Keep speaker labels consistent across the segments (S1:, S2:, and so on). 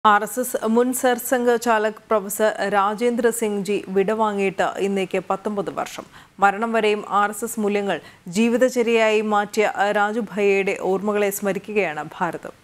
S1: R S S മുൻ Sarsanghchalak professor Rajendra Singh ji വിടവാങ്ങിയിട്ട് ഇന്നേക്ക് പത്തൊമ്പത് വർഷം മരണം വരെയും ആർ എസ് എസ് മൂല്യങ്ങൾ ജീവിതചര്യയായി മാറ്റിയ രാജുഭയ്യയുടെ ഓർമ്മകളെ സ്മരിക്കുകയാണ് ഭാരതം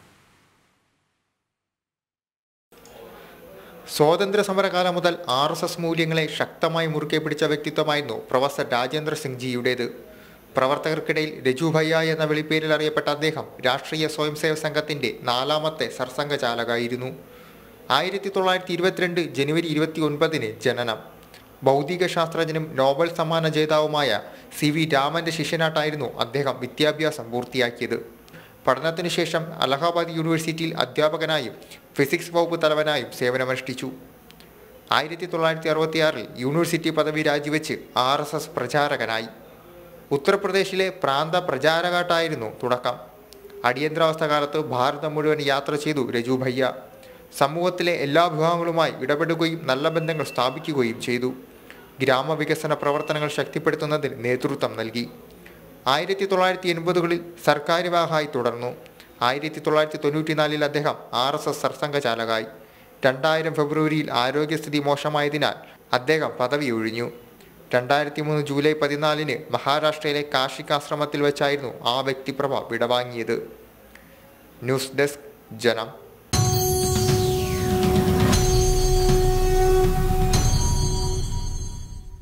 S2: സ്വാതന്ത്ര്യ സമരകാലം മുതൽ ആർ എസ് എസ് മൂല്യങ്ങളെ ശക്തമായി മുറുകെ പിടിച്ച വ്യക്തിത്വമായിരുന്നു പ്രൊഫസർ രാജേന്ദ്ര സിംഗ് ജിയുടേത് പ്രവർത്തകർക്കിടയിൽ രജുഭയ്യ എന്ന വിളിപ്പേരിൽ അറിയപ്പെട്ട അദ്ദേഹം രാഷ്ട്രീയ സ്വയംസേവ സംഘത്തിന്റെ നാലാമത്തെ സർസംഘ ചാലകായിരുന്നു ആയിരത്തി തൊള്ളായിരത്തി ഇരുപത്തിരണ്ട് ജനുവരി ഇരുപത്തി ഒൻപതിന് ജനനം ഭൗതിക ശാസ്ത്രജ്ഞനും നോബൽ സമ്മാന ജേതാവുമായ സി വി രാമന്റെ ശിഷ്യനായിട്ടായിരുന്നു അദ്ദേഹം വിദ്യാഭ്യാസം പൂർത്തിയാക്കിയത് പഠനത്തിനു ശേഷം അലഹാബാദ് യൂണിവേഴ്സിറ്റിയിൽ അധ്യാപകനായും ഫിസിക്സ് വകുപ്പ് തലവനായും സേവനമനുഷ്ഠിച്ചു ആയിരത്തി തൊള്ളായിരത്തി അറുപത്തിയാറിൽ യൂണിവേഴ്സിറ്റി പദവി രാജിവെച്ച് ആർ എസ് എസ് പ്രചാരകനായി ഉത്തർപ്രദേശിലെ പ്രാന്ത പ്രചാരകാട്ടായിരുന്നു തുടക്കം അടിയന്തരാവസ്ഥ കാലത്ത് ഭാരതം മുഴുവൻ യാത്ര ചെയ്തു രജു ഭയ്യ സമൂഹത്തിലെ എല്ലാ വിഭാഗങ്ങളുമായി ഇടപെടുകയും നല്ല ബന്ധങ്ങൾ സ്ഥാപിക്കുകയും ചെയ്തു ഗ്രാമവികസന പ്രവർത്തനങ്ങൾ ശക്തിപ്പെടുത്തുന്നതിന് നേതൃത്വം നൽകി ആയിരത്തി തൊള്ളായിരത്തി എൺപതുകളിൽ സർക്കാർ വിവാഹമായി തുടർന്നു ആയിരത്തി തൊള്ളായിരത്തി തൊണ്ണൂറ്റിനാലിൽ അദ്ദേഹം ആർ എസ് എസ് സർസംഘ ചാലകായി രണ്ടായിരം ഫെബ്രുവരിയിൽ ആരോഗ്യസ്ഥിതി മോശമായതിനാൽ അദ്ദേഹം പദവി ഒഴിഞ്ഞു രണ്ടായിരത്തി മൂന്ന് ജൂലൈ പതിനാലിന് മഹാരാഷ്ട്രയിലെ കാശികാശ്രമത്തിൽ വെച്ചായിരുന്നു ആ വ്യക്തിപ്രഭ വിടവാങ്ങിയത് ന്യൂസ് ഡെസ്ക് ജനം